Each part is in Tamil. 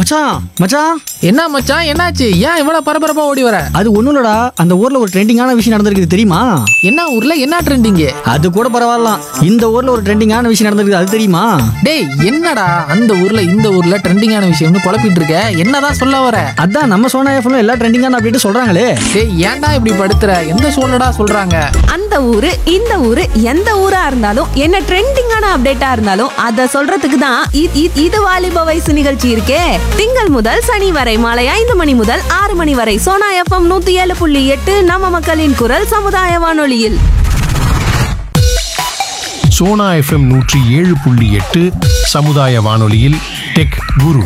மச்சான் மச்சான் என்ன மச்சான் என்னாச்சு ஏன் இவ்வளவு பரபரப்பா ஓடி வர அது ஒண்ணும் இல்லடா அந்த ஊர்ல ஒரு ட்ரெண்டிங்கான விஷயம் நடந்திருக்கு தெரியுமா என்ன ஊர்ல என்ன ட்ரெண்டிங்கு அது கூட பரவாயில்ல இந்த ஊர்ல ஒரு ட்ரெண்டிங்கான விஷயம் நடந்திருக்கு அது தெரியுமா டேய் என்னடா அந்த ஊர்ல இந்த ஊர்ல ட்ரெண்டிங்கான விஷயம்னு குழப்பிட்டு இருக்க என்னதான் சொல்ல வர அதான் நம்ம சோனா எஃப்எம்ல எல்லா ட்ரெண்டிங்கான அப்படின்ட்டு சொல்றாங்களே டேய் ஏன்டா இப்படி படுத்துற எந்த சூழ்நிடா சொல்றாங்க அந்த ஊரு இந்த ஊரு எந்த ஊரா இருந்தாலும் என்ன ட்ரெண்டிங்கான அப்டேட்டா இருந்தாலும் அத சொல்றதுக்கு தான் இ- இ- இது வாலிப வயசு நிகழ்ச்சி இருக்கே திங்கள் முதல் சனி வரை மாலை ஐந்து மணி முதல் ஆறு மணி வரை சோனா எஃப்எம் நூத்தி ஏழு புள்ளி எட்டு நம்ம மக்களின் குரல் சமுதாய வானொலியில் சோனா எஃப்எம் நூற்றி ஏழு புள்ளி எட்டு சமுதாய வானொலியில் டெக் குரு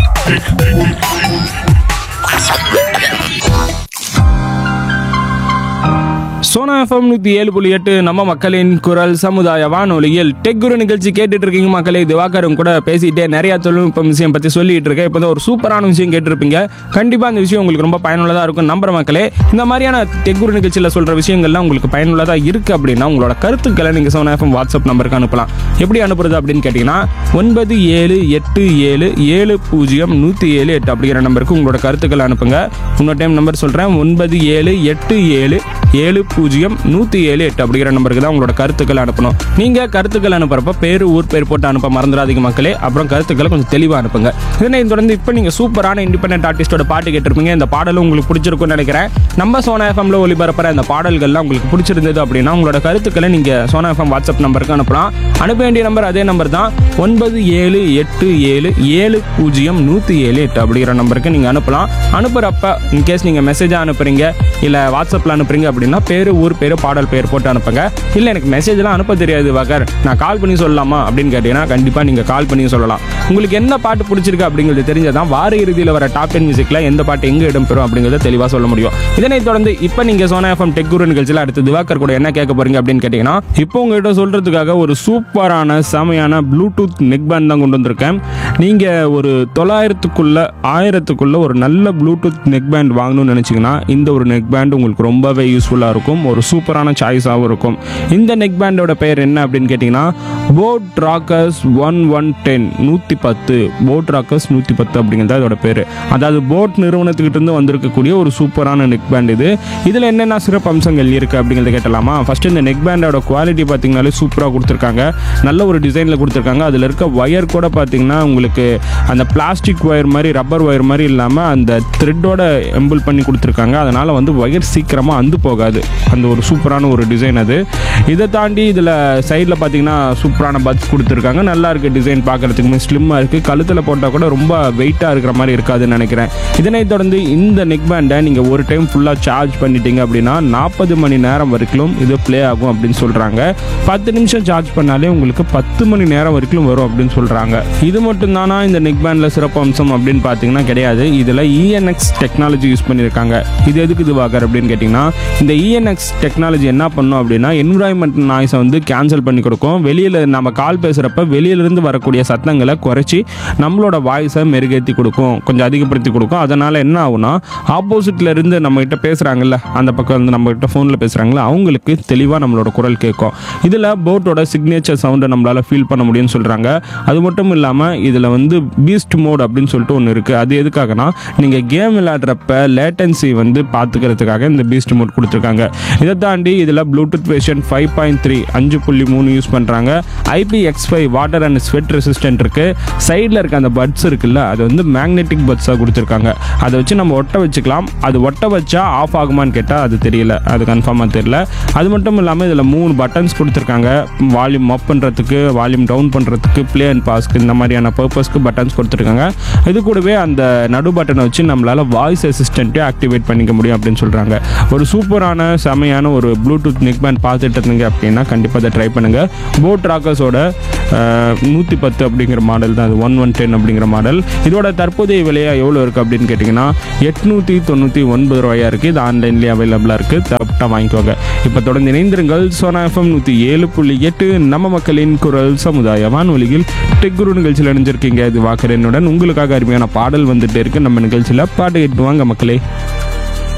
சோனா எஃப்எம் நூற்றி ஏழு புள்ளி எட்டு நம்ம மக்களின் குரல் சமுதாய வானொலியில் டெக் குரு நிகழ்ச்சி கேட்டுட்டு இருக்கீங்க மக்களே திவாகரும் கூட பேசிட்டே நிறைய தொழில்நுட்பம் விஷயம் பற்றி சொல்லிட்டு இருக்கேன் இப்போ ஒரு சூப்பரான விஷயம் கேட்டிருப்பீங்க கண்டிப்பாக அந்த விஷயம் உங்களுக்கு ரொம்ப பயனுள்ளதாக இருக்கும் நம்புற மக்களே இந்த மாதிரியான டெக் குரு நிகழ்ச்சியில் சொல்கிற விஷயங்கள்லாம் உங்களுக்கு பயனுள்ளதாக இருக்குது அப்படின்னா உங்களோட கருத்துக்களை நீங்கள் சோனா எஃப்எம் வாட்ஸ்அப் நம்பருக்கு அனுப்பலாம் எப்படி அனுப்புறது அப்படின்னு கேட்டிங்கன்னா ஒன்பது ஏழு எட்டு ஏழு ஏழு பூஜ்ஜியம் நூற்றி ஏழு எட்டு அப்படிங்கிற நம்பருக்கு உங்களோட கருத்துக்களை அனுப்புங்க இன்னொரு டைம் நம்பர் சொல்கிறேன் ஒன்பது ஏழு எட்டு ஏழு ஏழு பூஜ்ஜியம் நூற்றி ஏழு எட்டு அப்படிங்கிற நம்பருக்கு தான் உங்களோட கருத்துக்களை அனுப்பணும் நீங்கள் கருத்துக்கள் அனுப்புறப்ப பேர் ஊர் பேர் போட்டு அனுப்ப மறந்துடாதீங்க மக்களே அப்புறம் கருத்துக்களை கொஞ்சம் தெளிவாக அனுப்புங்க இதனை தொடர்ந்து இப்போ நீங்கள் சூப்பரான இண்டிபெண்டன்ட் ஆர்டிஸ்டோட பாட்டு கேட்டிருப்பீங்க இந்த பாடலும் உங்களுக்கு பிடிச்சிருக்கும்னு நினைக்கிறேன் நம்ம சோனா எஃப்எம்ல ஒளிபரப்புற இந்த பாடல்கள்லாம் உங்களுக்கு பிடிச்சிருந்தது அப்படின்னா உங்களோட கருத்துக்களை நீங்கள் சோனா எஃப்எம் வாட்ஸ்அப் நம்பருக்கு அனுப்பலாம் அனுப்ப வேண்டிய நம்பர் அதே நம்பர் தான் ஒன்பது ஏழு எட்டு ஏழு ஏழு பூஜ்ஜியம் நூற்றி ஏழு எட்டு அப்படிங்கிற நம்பருக்கு நீங்கள் அனுப்பலாம் அனுப்புகிறப்ப இன்கேஸ் நீங்கள் மெசேஜாக அனுப்புறீங்க இல்லை வாட்ஸ்அப்பில் அனுப்புறீங்க அப்படின்னா பேர் ஊர் பேர் பாடல் பேர் போட்டு அனுப்புங்க இல்லை எனக்கு மெசேஜ்லாம் அனுப்ப தெரியாது வகர் நான் கால் பண்ணி சொல்லலாமா அப்படின்னு கேட்டீங்கன்னா கண்டிப்பாக நீங்கள் கால் பண்ணி சொல்லலாம் உங்களுக்கு என்ன பாட்டு பிடிச்சிருக்கு அப்படிங்கிறது தெரிஞ்சதான் வார இறுதியில் வர டாப் டென் மியூசிக்கில் எந்த பாட்டு எங்கே இடம்பெறும் அப்படிங்கிறத தெளிவாக சொல்ல முடியும் இதனைத் தொடர்ந்து இப்போ நீங்கள் சோனா எஃப்எம் டெக் குரு நிகழ்ச்சியில் அடுத்து திவாகர் கூட என்ன கேட்க போறீங்க அப்படின்னு கேட்டிங்கன்னா இப்போ உங்ககிட்ட சொல்கிறதுக்காக ஒரு சூப்பரான செமையான ப்ளூடூத் நெக் பேண்ட் தான் கொண்டு வந்திருக்கேன் நீங்கள் ஒரு தொள்ளாயிரத்துக்குள்ள ஆயிரத்துக்குள்ள ஒரு நல்ல ப்ளூடூத் நெக் பேண்ட் வாங்கணும்னு நினச்சிங்கன்னா இந்த ஒரு நெக் பேண்ட் உங்களுக்கு ரொம்பவே யூஸ்ஃபுல்லாக இருக்கும் ஒரு சூப்பரான சாய்ஸாகவும் இருக்கும் இந்த நெக் பேண்டோட பெயர் என்ன அப்படின்னு கேட்டிங்கன்னா boat rockers one one ten நூற்றி பத்து போட் ராக்கர்ஸ் நூற்றி பத்து அப்படிங்கிறது அதோட பேர் அதாவது போட் நிறுவனத்துக்கிட்ட இருந்து வந்திருக்கக்கூடிய ஒரு சூப்பரான நெக் பேண்ட் இது இதில் என்னென்ன சிறப்பு அம்சங்கள் இருக்குது அப்படிங்கிறத கேட்டலாமா ஃபர்ஸ்ட் இந்த நெக் பேண்டோட குவாலிட்டி பார்த்தீங்கனாலே சூப்பராக கொடுத்துருக்காங்க நல்ல ஒரு டிசைனில் கொடுத்துருக்காங்க அதில் இருக்க ஒயர் கூட பார்த்தீங்கன்னா உங்களுக்கு அந்த பிளாஸ்டிக் ஒயர் மாதிரி ரப்பர் ஒயர் மாதிரி இல்லாமல் அந்த த்ரெட்டோட எம்பிள் பண்ணி கொடுத்துருக்காங்க அதனால் வந்து ஒயர் சீக்கிரமாக அந்து போகாது அந்த ஒரு சூப்பரான ஒரு டிசைன் அது இதை தாண்டி இதில் சைடில் பார்த்தீங்கன்னா சூப்பரான பட்ஸ் கொடுத்துருக்காங்க நல்லா இருக்குது டிசைன் பார்க்குறதுக்குமே ஸ்லிம்மாக இருக்குது கழுத்தில் போட்டால் கூட ரொம்ப வெயிட்டாக இருக்கிற மாதிரி இருக்காதுன்னு நினைக்கிறேன் இதனைத் தொடர்ந்து இந்த நெக் பேண்டை நீங்கள் ஒரு டைம் ஃபுல்லாக சார்ஜ் பண்ணிட்டீங்க அப்படின்னா நாற்பது மணி நேரம் வரைக்கும் இது ப்ளே ஆகும் அப்படின்னு சொல்கிறாங்க பத்து நிமிஷம் சார்ஜ் பண்ணாலே உங்களுக்கு பத்து மணி நேரம் வரைக்கும் வரும் அப்படின்னு சொல்கிறாங்க இது மட்டும் தானா இந்த நெக் பேண்டில் சிறப்பு அம்சம் அப்படின்னு பார்த்தீங்கன்னா கிடையாது இதில் இஎன்எக்ஸ் டெக்னாலஜி யூஸ் பண்ணியிருக்காங்க இது எதுக்கு இது வாக்கர் அப்படின்னு கேட்டிங்கன்னா இந்த இஎன்எக்ஸ் டெக்னாலஜி என்ன பண்ணும் அப்படின்னா என்விரான்மெண்ட் நாய்ஸை வந்து கேன்சல் பண்ணி கொடுக்கும் வெளியில் நம்ம கால் பேசுகிறப்ப வெளியிலிருந்து வரக்கூடிய சத்தங்களை குறைச்சி நம்மளோட வாய்ஸை மெருகேற்றி கொடுக்கும் கொஞ்சம் அதிகப்படுத்தி கொடுக்கும் அதனால் என்ன ஆகும்னா ஆப்போசிட்ல இருந்து நம்மகிட்ட பேசுகிறாங்கல்ல அந்த பக்கம் வந்து நம்மகிட்ட ஃபோனில் பேசுகிறாங்களா அவங்களுக்கு தெளிவாக நம்மளோட குரல் கேட்கும் இதில் போட்டோட சிக்னேச்சர் சவுண்டை நம்மளால் ஃபீல் பண்ண முடியும்னு சொல்கிறாங்க அது மட்டும் இல்லாமல் இதில் வந்து பீஸ்ட் மோட் அப்படின்னு சொல்லிட்டு ஒன்று இருக்குது அது எதுக்காகனா நீங்கள் கேம் விளையாடுறப்ப லேட்டன்சி வந்து பார்த்துக்கிறதுக்காக இந்த பீஸ்ட் மோட் கொடுத்துருக்காங்க இதை தாண்டி இதில் bluetooth version five point three அஞ்சு புள்ளி மூணு யூஸ் பண்ணுறாங்க IP X five water and sweat resistant இருக்குது சைடில் இருக்க அந்த பட்ஸ் இருக்குல்ல அது வந்து மேக்னெட்டிக் பட்ஸாக கொடுத்துருக்காங்க அதை வச்சு நம்ம ஒட்ட வச்சுக்கலாம் அது ஒட்ட வச்சா ஆஃப் ஆகுமான்னு கேட்டால் அது தெரியல அது கன்ஃபார்மாக தெரியல அது மட்டும் இல்லாமல் இதில் மூணு பட்டன்ஸ் கொடுத்துருக்காங்க வால்யூம் அப் பண்ணுறதுக்கு வால்யூம் டவுன் பண்ணுறதுக்கு ப்ளே அண்ட் பாஸ்க்கு இந்த மாதிரியான பர்பஸ்க்கு பட்டன்ஸ் கொடுத்துருக்காங்க இது கூடவே அந்த நடு பட்டனை வச்சு நம்மளால் வாய்ஸ் அசிஸ்டண்ட்டே ஆக்டிவேட் பண்ணிக்க முடியும் அப்படின்னு சொல்கிறாங்க ஒரு சூப்பரான செமையான ஒரு ப்ளூடூத் நெக் பேண்ட் பார்த்துட்டு இருந்தீங்க அப்படின்னா கண்டிப்பாக அதை ட்ரை பண்ணுங்கள் போட் ராக்கர்ஸோட நூற்றி பத்து அப்படிங்கிற மாடல் தான் அது ஒன் ஒன் டென் அப்படிங்கிற மாடல் இதோட தற்போதைய விலையா எவ்வளோ இருக்குது அப்படின்னு கேட்டிங்கன்னா எட்நூற்றி தொண்ணூற்றி ஒன்பது ரூபாயா இருக்குது இது ஆன்லைன்லேயே அவைலபிளாக இருக்குது தப்பிட்டா வாங்கிக்கோங்க இப்போ தொடர்ந்து இணைந்திருங்கள் சோனா எஃப்எம் நூற்றி ஏழு புள்ளி எட்டு நம்ம மக்களின் குரல் சமுதாய வானொலியில் டெக்குரு நிகழ்ச்சியில் இணைஞ்சிருக்கீங்க இது வாக்கரனுடன் உங்களுக்காக அருமையான பாடல் வந்துட்டே இருக்கு நம்ம நிகழ்ச்சியில் பாட்டு கேட்டு வாங்க மக்களே